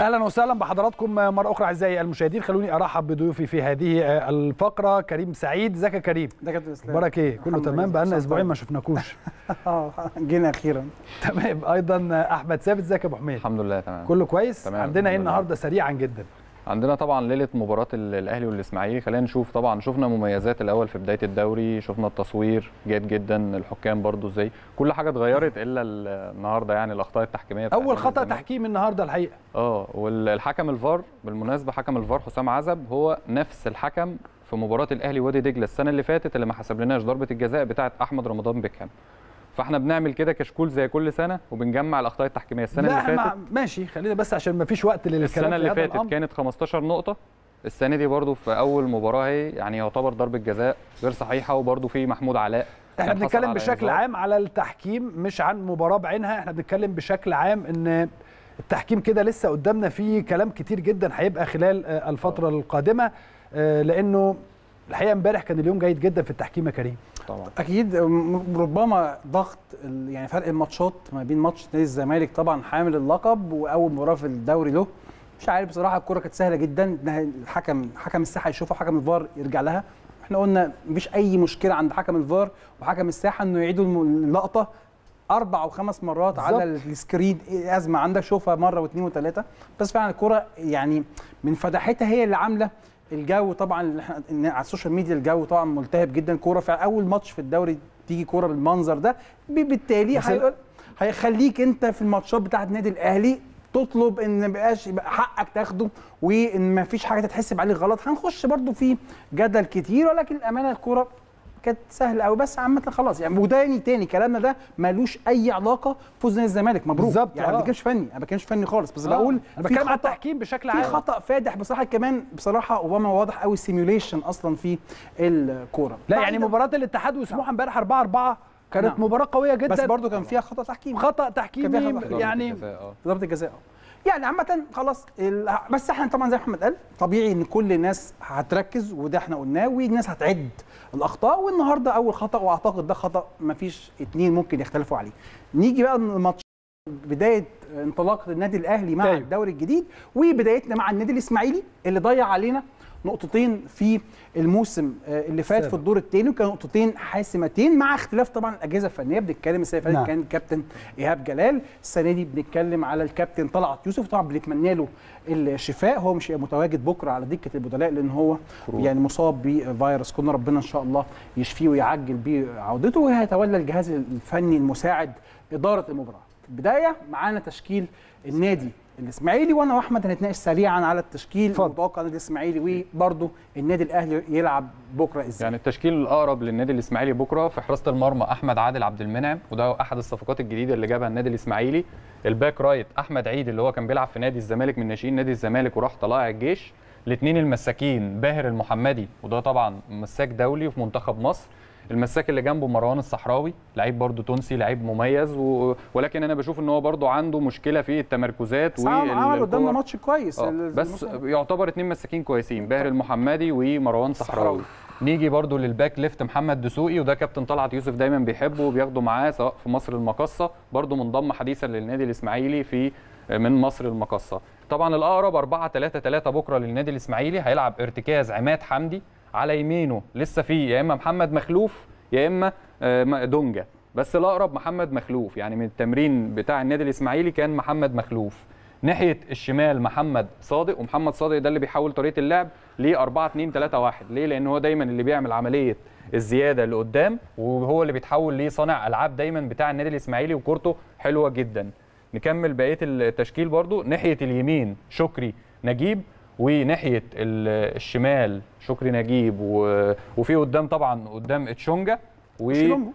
اهلا وسهلا بحضراتكم مره اخرى اعزائي المشاهدين خلوني ارحب بضيوفي في هذه الفقره كريم سعيد ازيك يا كريم ده كابتن اسلام اخبارك ايه كله الحمد تمام لله. بقالنا صح اسبوعين طيب. ما شفناكوش اه جينا اخيرا تمام ايضا احمد ثابت ازيك يا ابو حميد الحمد لله تمام كله كويس تمام، عندنا ايه الحمد لله. النهارده سريعا جدا عندنا طبعا ليله مباراه ال- الاهلي والاسماعيلي خلينا نشوف طبعا شفنا مميزات الاول في بدايه الدوري شفنا التصوير جيد جدا الحكام برضو ازاي كل حاجه اتغيرت الا ال- النهارده يعني الاخطاء التحكيميه بتاعت اول نادي خطا الزمالك. تحكيم النهارده الحقيقه اه والحكم الفار بالمناسبه حكم الفار حسام عزب هو نفس الحكم في مباراه الاهلي وادي دجله السنه اللي فاتت اللي ما حسبلناش ضربه الجزاء بتاعه احمد رمضان بيكهام فاحنا بنعمل كده كشكول زي كل سنه وبنجمع الاخطاء التحكيميه السنه لا اللي احنا فاتت مع- ماشي خلينا بس عشان ما فيش وقت للكلام السنه في اللي هذا فاتت الأمر. كانت 15 نقطه السنه دي برضو في اول مباراه هي يعني يعتبر ضربه جزاء غير صحيحه وبرضو في محمود علاء احنا كان حصل بنتكلم على بشكل إنذار. عام على التحكيم مش عن مباراه بعينها احنا بنتكلم بشكل عام ان التحكيم كده لسه قدامنا فيه كلام كتير جدا هيبقى خلال آه، الفتره القادمه آه، لانه الحقيقه امبارح كان اليوم جيد جدا في التحكيم يا كريم طبعا اكيد م- ربما ضغط ال- يعني فرق الماتشات ما بين ماتش نادي الزمالك طبعا حامل اللقب واول مباراه في الدوري له مش عارف بصراحه الكره كانت سهله جدا إنها الحكم حكم الساحه يشوفها وحكم الفار يرجع لها احنا قلنا مفيش اي مشكله عند حكم الفار وحكم الساحه انه يعيدوا الم- اللقطه اربع او خمس مرات على بالظبط. السكرين إيه ازمه عندك شوفها مره واثنين وثلاثه بس فعلا الكره يعني من فداحتها هي اللي عامله الجو طبعا اللي احنا إن على السوشيال ميديا الجو طبعا ملتهب جدا كوره في اول ماتش في الدوري تيجي كوره بالمنظر ده ب- بالتالي بس هيقول هيخليك انت في الماتشات بتاعه النادي الاهلي تطلب ان ما يبقاش يبقى حقك تاخده وان ما فيش حاجه تتحسب عليك غلط هنخش برضو في جدل كتير ولكن الامانه الكوره كانت سهله قوي بس عامه خلاص يعني وتاني تاني كلامنا ده ملوش اي علاقه بفوز نادي الزمالك مبروك بالظبط، يعني ما آه. بتكلمش فني انا ما بتكلمش فني خالص بس آه، بقول انا في بتكلم على خطأ التحكيم بشكل في عام خطا فادح بصراحه كمان بصراحه اوباما واضح قوي سيميوليشن اصلا في الكوره لا يعني بعيداً- مباراه الاتحاد وسموحه امبارح 4 4 كانت نعم. مباراه قويه جدا بس برضو كان فيها خطا تحكيمي خطا كان تحكيمي فيها خطأ تحكيمي. يعني ضربة الجزاء، آه. ضربه الجزاء اه يعني عامة خلاص ال- بس احنا طبعا زي ما محمد قال طبيعي ان كل الناس هتركز وده احنا قلناه والناس هتعد الاخطاء والنهارده اول خطا واعتقد ده خطا مفيش اتنين ممكن يختلفوا عليه. نيجي بقى الماتش بدايه انطلاقه النادي الاهلي مع أيوة. الدوري الجديد وبدايتنا مع النادي الاسماعيلي اللي ضيع علينا نقطتين في الموسم آه، اللي فات السابق. في الدور الثاني وكانوا نقطتين حاسمتين مع اختلاف طبعا الاجهزه الفنيه بنتكلم السنه اللي نعم. فاتت كان الكابتن ايهاب جلال السنه دي بنتكلم على الكابتن طلعت يوسف طبعا بنتمنى له الشفاء هو مش هيبقى متواجد بكره على دكه البدلاء لان هو كورونا. يعني مصاب بفيروس كنا ربنا ان شاء الله يشفيه ويعجل بيه عودته وهيتولى الجهاز الفني المساعد اداره المباراه في البدايه معانا تشكيل النادي الاسماعيلي وانا واحمد هنتناقش سريعا على التشكيل اتفضل. المتوقع النادي الاسماعيلي وبرده النادي الاهلي يلعب بكره ازاي يعني التشكيل الاقرب للنادي الاسماعيلي بكره في حراسه المرمى احمد عادل عبد المنعم وده احد الصفقات الجديده اللي جابها النادي الاسماعيلي الباك رايت احمد عيد اللي هو كان بيلعب في نادي الزمالك من ناشئين نادي الزمالك وراح طلائع الجيش الاثنين المساكين باهر المحمدي وده طبعا مساك دولي في منتخب مصر المساك اللي جنبه مروان الصحراوي لعيب برضه تونسي لعيب مميز و... ولكن انا بشوف ان هو برضه عنده مشكله في التمركزات بس عمل عمل قدامنا والكور. ماتش كويس آه، ال- بس الموسم. يعتبر اتنين مساكين كويسين باهر المحمدي ومروان صحراوي صحراوي. نيجي برضو للباك ليفت محمد دسوقي وده كابتن طلعت يوسف دايما بيحبه وبياخده معاه سواء في مصر المقصه برضو منضم حديثا للنادي الاسماعيلي في من مصر المقصه طبعا الاقرب 4 3 3 بكره للنادي الاسماعيلي هيلعب ارتكاز عماد حمدي على يمينه لسه في يا اما محمد مخلوف يا اما آه، م- دونجا بس الاقرب محمد مخلوف يعني من التمرين بتاع النادي الاسماعيلي كان محمد مخلوف ناحيه الشمال محمد صادق ومحمد صادق ده اللي بيحول طريقه اللعب ل 4 2 3 1 ليه لان هو دايما اللي بيعمل عمليه الزياده اللي قدام وهو اللي بيتحول لصانع العاب دايما بتاع النادي الاسماعيلي وكورته حلوه جدا نكمل بقيه التشكيل برضو ناحيه اليمين شكري نجيب وناحيه ال- الشمال شكري نجيب و... وفي قدام طبعا قدام اتشونجا و... شيلونجو.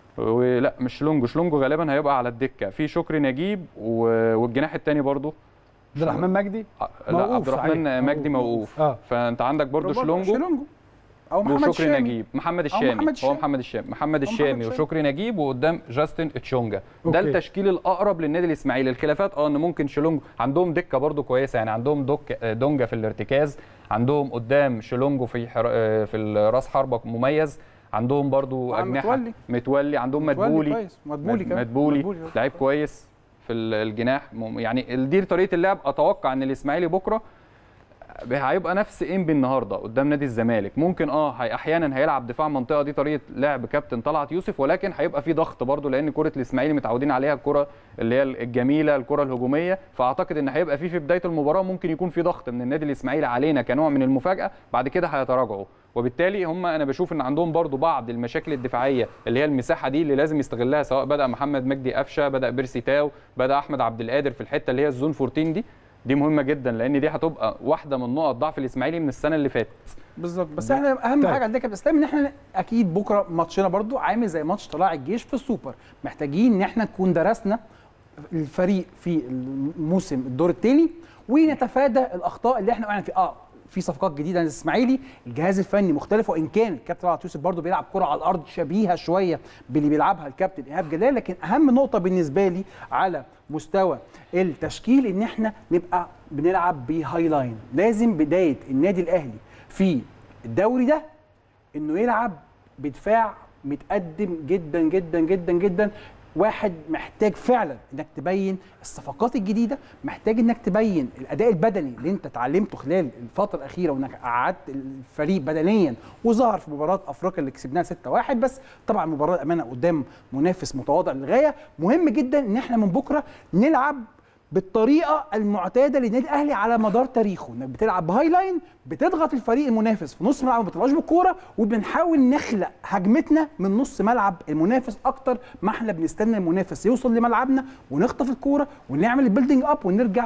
ولا مش شلونجو شلونجو غالبا هيبقى على الدكه في شكري نجيب و... والجناح الثاني برضو عبد الرحمن مجدي لا موقوف عبد الرحمن صحيح. مجدي موقوف. موقوف اه فانت عندك برضو برضه شلونجو شيلونجو او محمد وشكري الشامي. نجيب محمد أو الشامي محمد هو الشامي. محمد الشامي محمد محمد الشامي الشامي. وشكري نجيب وقدام جاستن اتشونجا أوكي. ده التشكيل الاقرب للنادي الاسماعيلي الخلافات اه ان ممكن شيلونجو عندهم دكه برضو كويسه يعني عندهم دوك آه، دونجا في الارتكاز عندهم قدام شيلونجو في حر... آه، في الراس حربة مميز عندهم برضو آه، اجنحه متولي. متولي عندهم متولي مدبولي كويس. مدبولي مد- كمان. مدبولي مدبولي. لعيب كويس في ال- الجناح م- يعني دي طريقه اللعب اتوقع ان الاسماعيلي بكره هيبقى نفس انبي النهارده قدام نادي الزمالك ممكن اه هي احيانا هيلعب دفاع منطقه دي طريقه لعب كابتن طلعت يوسف ولكن هيبقى في ضغط برده لان كره الاسماعيلي متعودين عليها الكره اللي هي الجميله الكره الهجوميه فاعتقد ان هيبقى في في بدايه المباراه ممكن يكون في ضغط من النادي الاسماعيلي علينا كنوع من المفاجاه بعد كده هيتراجعوا وبالتالي هم انا بشوف ان عندهم برضو بعض المشاكل الدفاعيه اللي هي المساحه دي اللي لازم يستغلها سواء بدا محمد مجدي قفشه بدا بيرسي تاو بدا احمد عبد القادر في الحته اللي هي الزون 14 دي دي مهمه جدا لان دي هتبقى واحده من نقط ضعف الاسماعيلي من السنه اللي فاتت بالظبط بس احنا اهم طيب. حاجه عندنا كابتن اسلام ان احنا اكيد بكره ماتشنا برضو عامل زي ماتش طلائع الجيش في السوبر محتاجين ان احنا نكون درسنا الفريق في الموسم الدور الثاني ونتفادى الاخطاء اللي احنا وقعنا فيها اه في صفقات جديده عند الاسماعيلي الجهاز الفني مختلف وان كان الكابتن طلعت يوسف برضو بيلعب كره على الارض شبيهه شويه باللي بيلعبها الكابتن ايهاب جلال لكن اهم نقطه بالنسبه لي على مستوى التشكيل ان احنا نبقى بنلعب بهاي لاين لازم بدايه النادي الاهلي في الدوري ده انه يلعب بدفاع متقدم جدا جدا جدا جدا واحد محتاج فعلا انك تبين الصفقات الجديده محتاج انك تبين الاداء البدني اللي انت اتعلمته خلال الفتره الاخيره وانك قعدت الفريق بدنيا وظهر في مباراه افريقيا اللي كسبناها 6-1 بس طبعا مباراه امانه قدام منافس متواضع للغايه مهم جدا ان احنا من بكره نلعب بالطريقه المعتاده للنادي الاهلي على مدار تاريخه انك بتلعب بهاي لاين بتضغط الفريق المنافس في نص ملعب وما بتطلعش بالكوره وبنحاول نخلق هجمتنا من نص ملعب المنافس اكتر ما احنا بنستنى المنافس يوصل لملعبنا ونخطف الكوره ونعمل البيلدينج اب ونرجع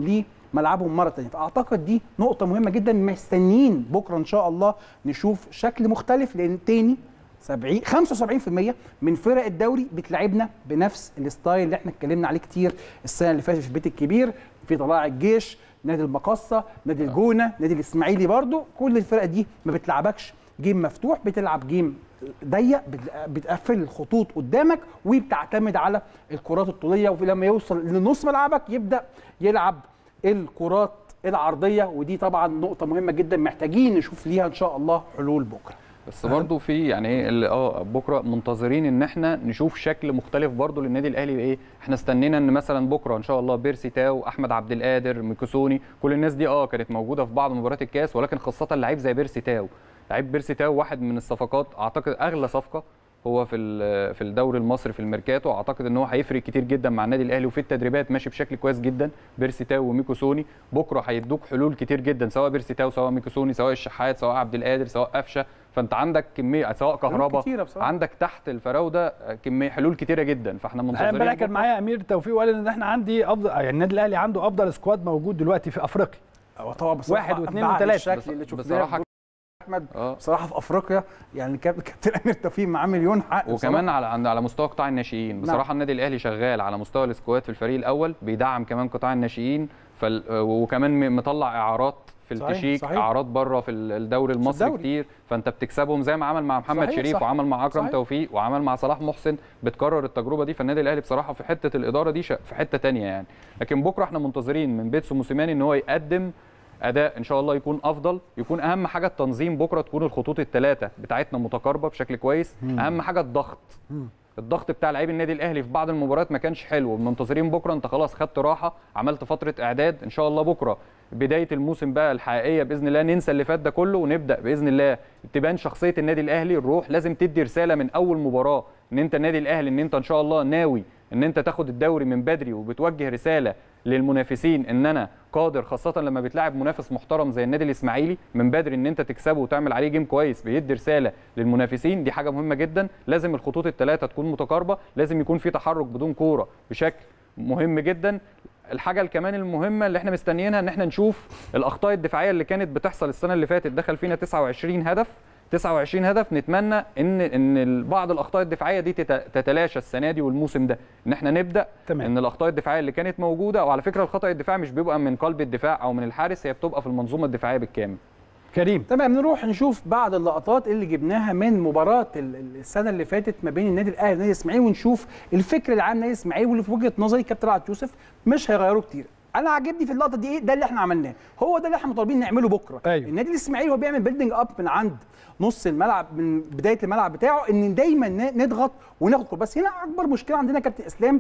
لملعبهم مره ثانيه فاعتقد دي نقطه مهمه جدا مستنيين بكره ان شاء الله نشوف شكل مختلف لان تاني 70 75% من فرق الدوري بتلعبنا بنفس الستايل اللي احنا اتكلمنا عليه كتير السنه اللي فاتت في البيت الكبير في طلائع الجيش نادي المقصه نادي الجونه نادي الاسماعيلي برضو كل الفرق دي ما بتلعبكش جيم مفتوح بتلعب جيم ضيق بت- بتقفل الخطوط قدامك وبتعتمد على الكرات الطوليه ولما يوصل لنص ملعبك يبدا يلعب الكرات العرضيه ودي طبعا نقطه مهمه جدا محتاجين نشوف ليها ان شاء الله حلول بكره بس برضه في يعني ايه ال- اه بكره منتظرين ان احنا نشوف شكل مختلف برضه للنادي الاهلي ايه احنا استنينا ان مثلا بكره ان شاء الله بيرسي تاو احمد عبد القادر ميكوسوني كل الناس دي اه كانت موجوده في بعض مباريات الكاس ولكن خاصه لعيب زي بيرسي تاو لعيب بيرسي تاو واحد من الصفقات اعتقد اغلى صفقه هو في ال- في الدوري المصري في الميركاتو اعتقد ان هو هيفرق كتير جدا مع النادي الاهلي وفي التدريبات ماشي بشكل كويس جدا بيرسي تاو وميكو سوني بكره هيدوك حلول كتير جدا سواء بيرسي تاو سواء ميكو سوني سواء الشحات سواء عبد القادر سواء قفشه فانت عندك كميه سواء كهربا كتيرة بصراحة. عندك تحت الفراوده كميه حلول كتيره جدا فاحنا الحقيقه منتظرين امبارح كان بكرة. معايا امير توفيق وقال ان احنا عندي افضل يعني النادي الاهلي عنده افضل سكواد موجود دلوقتي في افريقيا هو طبعا بصراحه واحد واثنين بعد وثلاثة. الشكل اللي بص- شفناه بصراحة في احمد اه بصراحه في افريقيا يعني كاب- كابتن امير توفيق معاه مليون حق وكمان بصراحة. على عند- على مستوى قطاع الناشئين بصراحه النادي الاهلي شغال على مستوى السكواد في الفريق الاول بيدعم كمان قطاع الناشئين فال... وكمان م- مطلع اعارات في صحيح، التشيك صحيح. اعارات بره في ال- الدوري المصري الدوري. كتير فانت بتكسبهم زي ما عمل مع محمد صحيح، شريف صح. وعمل مع اكرم صحيح. توفيق وعمل مع صلاح محسن بتكرر التجربه دي فالنادي الاهلي بصراحه في حته الاداره دي ش- في حته تانية يعني لكن بكره احنا منتظرين من بيتسو موسيماني ان هو يقدم اداء ان شاء الله يكون افضل يكون اهم حاجه التنظيم بكره تكون الخطوط الثلاثه بتاعتنا متقاربه بشكل كويس اهم حاجه الضغط الضغط بتاع لعيب النادي الاهلي في بعض المباريات ما كانش حلو منتظرين بكره انت خلاص خدت راحه عملت فتره اعداد ان شاء الله بكره بدايه الموسم بقى الحقيقيه باذن الله ننسى اللي فات ده كله ونبدا باذن الله تبان شخصيه النادي الاهلي الروح لازم تدي رساله من اول مباراه ان انت النادي الاهلي ان انت ان شاء الله ناوي ان انت تاخد الدوري من بدري وبتوجه رساله للمنافسين ان انا قادر خاصه لما بتلاعب منافس محترم زي النادي الاسماعيلي من بدري ان انت تكسبه وتعمل عليه جيم كويس بيدي رساله للمنافسين دي حاجه مهمه جدا لازم الخطوط الثلاثه تكون متقاربه لازم يكون في تحرك بدون كوره بشكل مهم جدا الحاجه كمان المهمه اللي احنا مستنيينها ان احنا نشوف الاخطاء الدفاعيه اللي كانت بتحصل السنه اللي فاتت دخل فينا 29 هدف 29 هدف نتمنى ان ان بعض الاخطاء الدفاعيه دي تت- تتلاشى السنه دي والموسم ده ان احنا نبدا تمام. ان الاخطاء الدفاعيه اللي كانت موجوده وعلى فكره الخطا الدفاعي مش بيبقى من قلب الدفاع او من الحارس هي بتبقى في المنظومه الدفاعيه بالكامل كريم تمام نروح نشوف بعض اللقطات اللي جبناها من مباراه ال- ال- السنه اللي فاتت ما بين النادي الاهلي والنادي الاسماعيلي ونشوف الفكر العام للنادي الاسماعيلي واللي في وجهه نظري كابتن طلعت يوسف مش هيغيروه كتير انا عاجبني في اللقطه دي ايه ده اللي احنا عملناه هو ده اللي احنا مطالبين نعمله بكره أيوة. النادي الاسماعيلي هو بيعمل بيلدينج اب من عند نص الملعب من بدايه الملعب بتاعه ان دايما ن- نضغط وناخد كوره بس هنا اكبر مشكله عندنا يا كابتن اسلام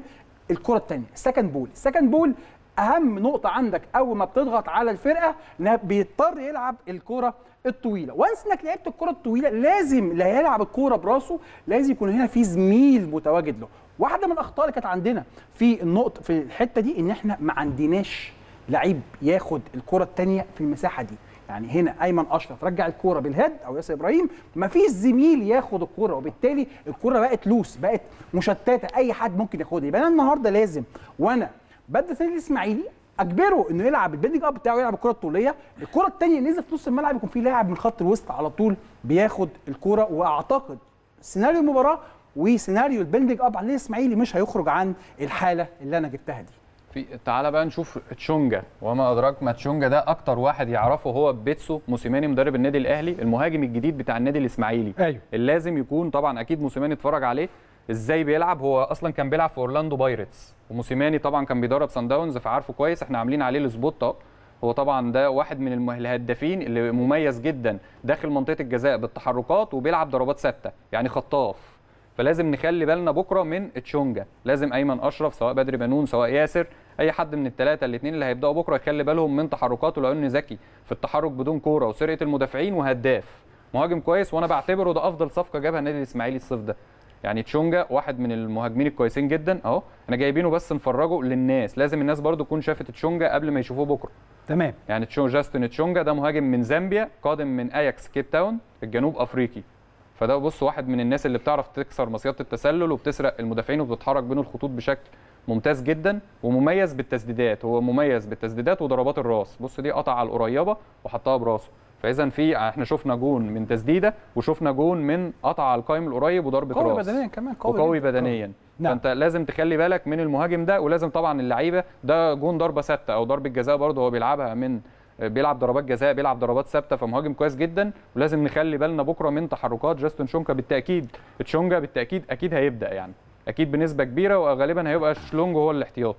الكره الثانيه السكند بول السكند بول اهم نقطه عندك اول ما بتضغط على الفرقه انها بيضطر يلعب الكره الطويله وانس انك لعبت الكره الطويله لازم اللي هيلعب الكوره براسه لازم يكون هنا في زميل متواجد له واحده من الاخطاء اللي كانت عندنا في النقطه في الحته دي ان احنا ما عندناش لعيب ياخد الكره الثانيه في المساحه دي يعني هنا ايمن اشرف رجع الكوره بالهيد او ياسر ابراهيم ما فيش زميل ياخد الكوره وبالتالي الكوره بقت لوس بقت مشتته اي حد ممكن ياخدها يبقى انا النهارده لازم وانا بدي النادي الاسماعيلي اجبره انه يلعب البيلدنج اب بتاعه يلعب الكره الطوليه الكره الثانيه نزل في نص الملعب يكون في لاعب من خط الوسط على طول بياخد الكوره واعتقد سيناريو المباراه وسيناريو البيلدنج اب على النادي الاسماعيلي مش هيخرج عن الحاله اللي انا جبتها دي في تعالى بقى نشوف تشونجا وما ادراك ما تشونجا ده اكتر واحد يعرفه هو بيتسو موسيماني مدرب النادي الاهلي المهاجم الجديد بتاع النادي الاسماعيلي ايوه اللي لازم يكون طبعا اكيد موسيماني اتفرج عليه ازاي بيلعب هو اصلا كان بيلعب في اورلاندو بايرتس وموسيماني طبعا كان بيدرب سان داونز فعارفه كويس احنا عاملين عليه السبوت اهو هو طبعا ده واحد من المه- الهدافين اللي مميز جدا داخل منطقه الجزاء بالتحركات وبيلعب ضربات ثابته يعني خطاف فلازم نخلي بالنا بكره من تشونجا لازم ايمن اشرف سواء بدري بنون سواء ياسر اي حد من الثلاثه الاثنين اللي هيبداوا بكره يخلي بالهم من تحركاته لانه ذكي في التحرك بدون كوره وسرقه المدافعين وهداف مهاجم كويس وانا بعتبره ده افضل صفقه جابها النادي الاسماعيلي الصيف ده يعني تشونجا واحد من المهاجمين الكويسين جدا اهو احنا جايبينه بس نفرجه للناس لازم الناس برضو تكون شافت تشونجا قبل ما يشوفوه بكره تمام يعني تشو جاستن تشونجا ده مهاجم من زامبيا قادم من اياكس كيب تاون الجنوب افريقي فده بص واحد من الناس اللي بتعرف تكسر مصيده التسلل وبتسرق المدافعين وبتتحرك بين الخطوط بشكل ممتاز جدا ومميز بالتسديدات هو مميز بالتسديدات وضربات الراس بص دي قطع على القريبه وحطها براسه فاذا في احنا شفنا جون من تسديده وشفنا جون من قطع على القائم القريب وضربه قوي راس بدنيا كمان قوي وقوي جداً. بدنيا نعم. فانت لازم تخلي بالك من المهاجم ده ولازم طبعا اللعيبه ده جون ضربه ثابته او ضربه جزاء برضه هو بيلعبها من بيلعب ضربات جزاء بيلعب ضربات ثابته فمهاجم كويس جدا ولازم نخلي بالنا بكره من تحركات جاستن شونكا بالتاكيد تشونجا بالتاكيد اكيد هيبدا يعني اكيد بنسبه كبيره وغالبا هيبقى شلونج هو الاحتياطي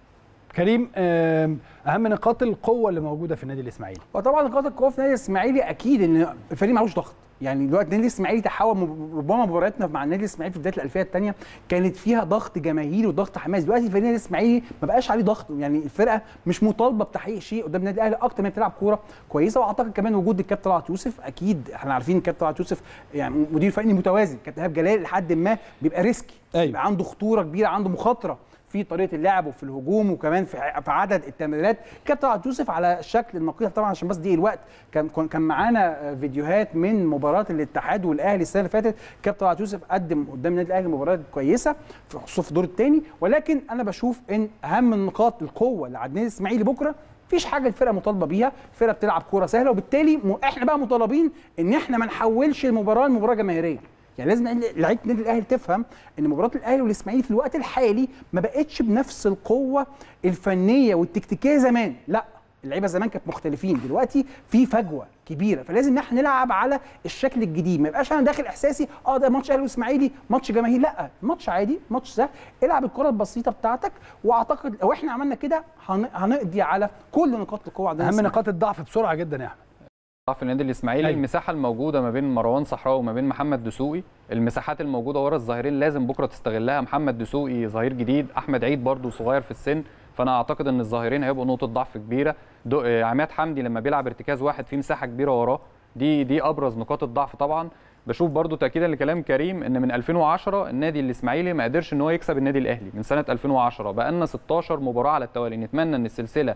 كريم آم، اهم نقاط القوه اللي موجوده في النادي الاسماعيلي وطبعا نقاط القوه في النادي الاسماعيلي اكيد ان الفريق معهوش ضغط يعني دلوقتي النادي الاسماعيلي تحول م- ربما مبارياتنا مع النادي الاسماعيلي في بدايه الالفيه الثانيه كانت فيها ضغط جماهيري وضغط حماس دلوقتي الفريق النادي الاسماعيلي ما بقاش عليه ضغط يعني الفرقه مش مطالبه بتحقيق شيء قدام النادي الاهلي اكتر ما هي بتلعب كوره كويسه واعتقد كمان وجود الكابتن طلعت يوسف اكيد احنا عارفين الكابتن طلعت يوسف يعني مدير فني متوازن كابتن ايهاب جلال لحد ما بيبقى ريسكي أيوة. بيبقى عنده خطوره كبيره عنده مخاطره في طريقه اللعب وفي الهجوم وكمان في ع- في عدد التمريرات كابتن طلعت يوسف على الشكل النقيض طبعا عشان بس دي الوقت كان كان- كان معانا فيديوهات من مباراه الاتحاد والاهلي السنه اللي فاتت كابتن طلعت يوسف قدم قدام النادي الاهلي مباراه كويسه في خصوصا في الدور الثاني ولكن انا بشوف ان اهم النقاط القوه اللي على النادي الاسماعيلي بكره مفيش حاجه الفرقه مطالبه بيها الفرقه بتلعب كوره سهله وبالتالي م- احنا بقى مطالبين ان احنا ما نحولش المباراه لمباراه جماهيريه يعني لازم لعيبه النادي الاهلي تفهم ان مباراه الاهلي والاسماعيلي في الوقت الحالي ما بقتش بنفس القوه الفنيه والتكتيكيه زمان لا اللعيبه زمان كانت مختلفين دلوقتي في فجوه كبيره فلازم ان احنا نلعب على الشكل الجديد ما يبقاش انا داخل احساسي اه ده ماتش اهلي واسماعيلي ماتش جماهير لا ماتش عادي ماتش سهل العب الكره البسيطه بتاعتك واعتقد لو احنا عملنا كده هن- هنقضي على كل نقاط القوه عندنا اهم الإسماعيلي. نقاط الضعف بسرعه جدا يا احمد ضعف النادي الاسماعيلي أيوة. المساحه الموجوده ما بين مروان صحراوي وما بين محمد دسوقي المساحات الموجوده ورا الظاهرين لازم بكره تستغلها محمد دسوقي ظهير جديد احمد عيد برضو صغير في السن فانا اعتقد ان الظاهرين هيبقوا نقطه ضعف كبيره دو- آه، عماد حمدي لما بيلعب ارتكاز واحد في مساحه كبيره وراه دي دي ابرز نقاط الضعف طبعا بشوف برضو تاكيدا لكلام كريم ان من 2010 النادي الاسماعيلي ما قدرش ان هو يكسب النادي الاهلي من سنه 2010 بقى لنا 16 مباراه على التوالي نتمنى ان السلسله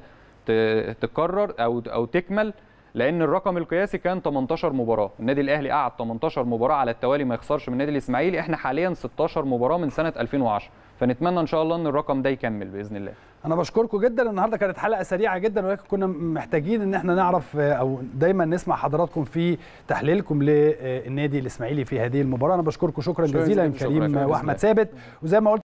ت- تكرر او او تكمل لان الرقم القياسي كان 18 مباراه النادي الاهلي قعد 18 مباراه على التوالي ما يخسرش من النادي الاسماعيلي احنا حاليا 16 مباراه من سنه 2010 فنتمنى ان شاء الله ان الرقم ده يكمل باذن الله انا بشكركم جدا النهارده كانت حلقه سريعه جدا ولكن كنا محتاجين ان احنا نعرف آه، او دايما نسمع حضراتكم في تحليلكم للنادي الاسماعيلي في هذه المباراه انا بشكركم شكرا شكراً جزيلا جزيلاً. كريم شكراً، شكراً واحمد جزيلاً. ثابت وزي ما قلت